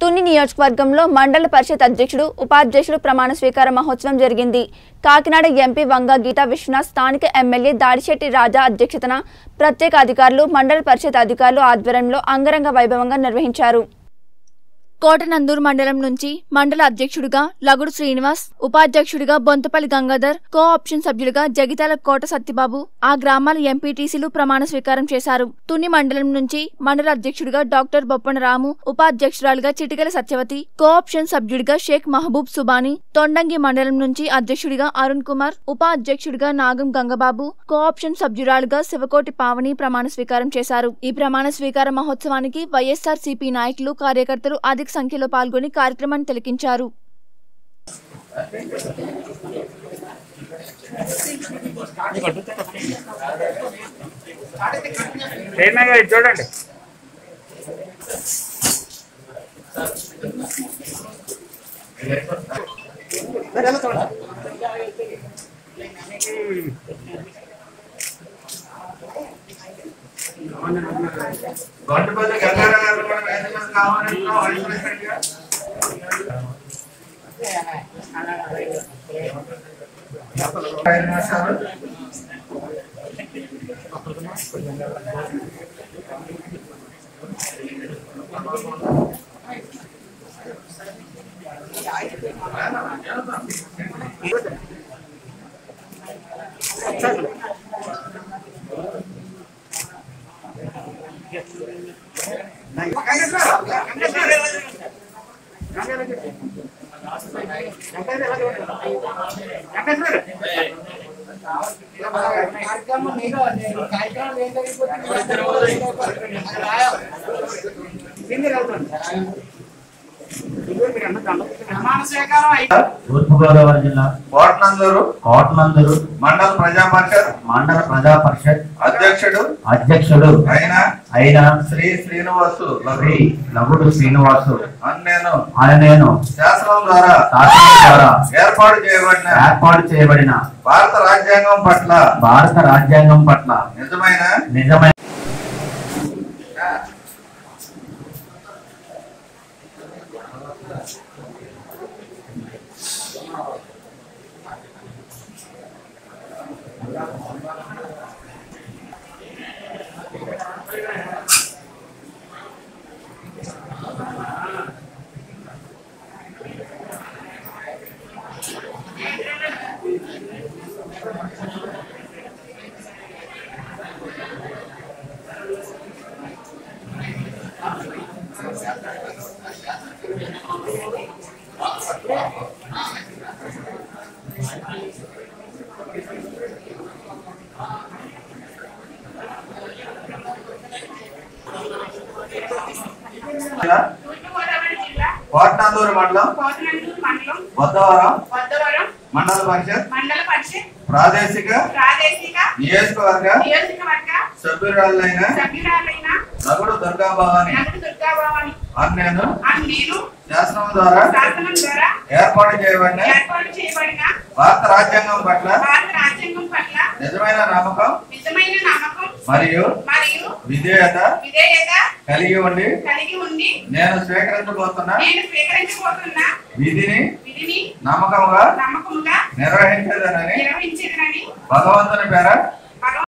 తుని నియోజకవర్గంలో మండల పరిషత్ అధ్యక్షుడు ఉపాధ్యక్షుడు ప్రమాణ స్వీకార మహోత్సవం జరిగింది కాకినాడ ఎంపీ వంగ గీతా విశ్వనాథ్ స్థానిక ఎమ్మెల్యే దాడిశెట్టి రాజా అధ్యక్షతన ప్రత్యేక అధికారులు మండల పరిషత్ అధికారులు ఆధ్వర్యంలో అంగరంగ వైభవంగా నిర్వహించారు కోటనందూరు మండలం నుంచి మండల అధ్యక్షుడిగా లగుడు శ్రీనివాస్ ఉపాధ్యక్షుడిగా బొంతపల్లి గంగాధర్ కో ఆప్షన్ సభ్యులుగా జగిత్యాల కోట సత్యబాబు ఆ గ్రామాల ఎంపీటీసీలు ప్రమాణ స్వీకారం చేశారు తుని మండలం నుంచి మండల అధ్యక్షుడిగా డాక్టర్ బొప్పన రాము ఉపాధ్యక్షురాలుగా చిటికల సత్యవతి కో ఆప్షన్ సభ్యుడిగా షేక్ మహబూబ్ సుబాని తొండంగి మండలం నుంచి అధ్యక్షుడిగా అరుణ్ కుమార్ ఉపాధ్యక్షుడిగా నాగం గంగబాబు కో ఆప్షన్ సభ్యురాలుగా శివకోటి పావని ప్రమాణ స్వీకారం చేశారు ఈ ప్రమాణ స్వీకార మహోత్సవానికి వైఎస్ఆర్ సిపి నాయకులు కార్యకర్తలు అధిక సంఖ్యలో పాల్గొని కార్యక్రమాన్ని తిలకించారు చైర్మన్ గారు ఇది చూడండి గొంటుపల్లి గంగారావు గారు కూడా వేదికకు కావాలంటున్నాం. వైస్ ప్రెసిడెంట్ గా. ఐదు నిమిషాలు. తూర్పుగోదావరి జిల్లా కోటనందూరు కోటనందూరు మండల ప్రజా పరిషత్ మండల ప్రజా పరిషత్ అధ్యక్షుడు అధ్యక్షుడు అయిన అయిన శ్రీ శ్రీనివాసు శ్రీ లగుడు శ్రీనివాసు అని నేను అని నేను శాసనం ద్వారా శాసనం ద్వారా ఏర్పాటు చేయబడిన ఏర్పాటు చేయబడిన భారత రాజ్యాంగం పట్ల భారత రాజ్యాంగం పట్ల నిజమైన నిజమైన తూర్పుగోదావరి జిల్లా కోటనందూరు మండలం కోతనందూరు మండలం బుద్ధవరం కొత్తవరం మండల పరిషత్ మండల పరిషత్ ప్రాదేశిక ప్రాదేశిక నియోజకవర్గ నియోజకవర్గ సభ్యురాలైన సభ్యురాలైన నగుడు దుర్గాభవాని నగర దుర్గాభవాని అని నేను అని నేను శాసనం ద్వారా శాసనం ద్వారా ఏర్పాటు చేయబడిన ఏర్పాటు చేయబడిన భారత రాజ్యాంగం పట్ల భారత రాజ్యాంగం పట్ల నిజమైన నమ్మకం నిజమైన నమ్మకం మరియు మరియు విధేయత విధేయత కలిగి ఉండి కలిగి ఉండి నేను స్వీకరించబోతున్న నేను స్వీకరించబోతున్న విధిని విధిని నమ్మకంగా నమ్మకంగా నిర్వహించదనని నిర్వహించదనని భగవంతుని పేర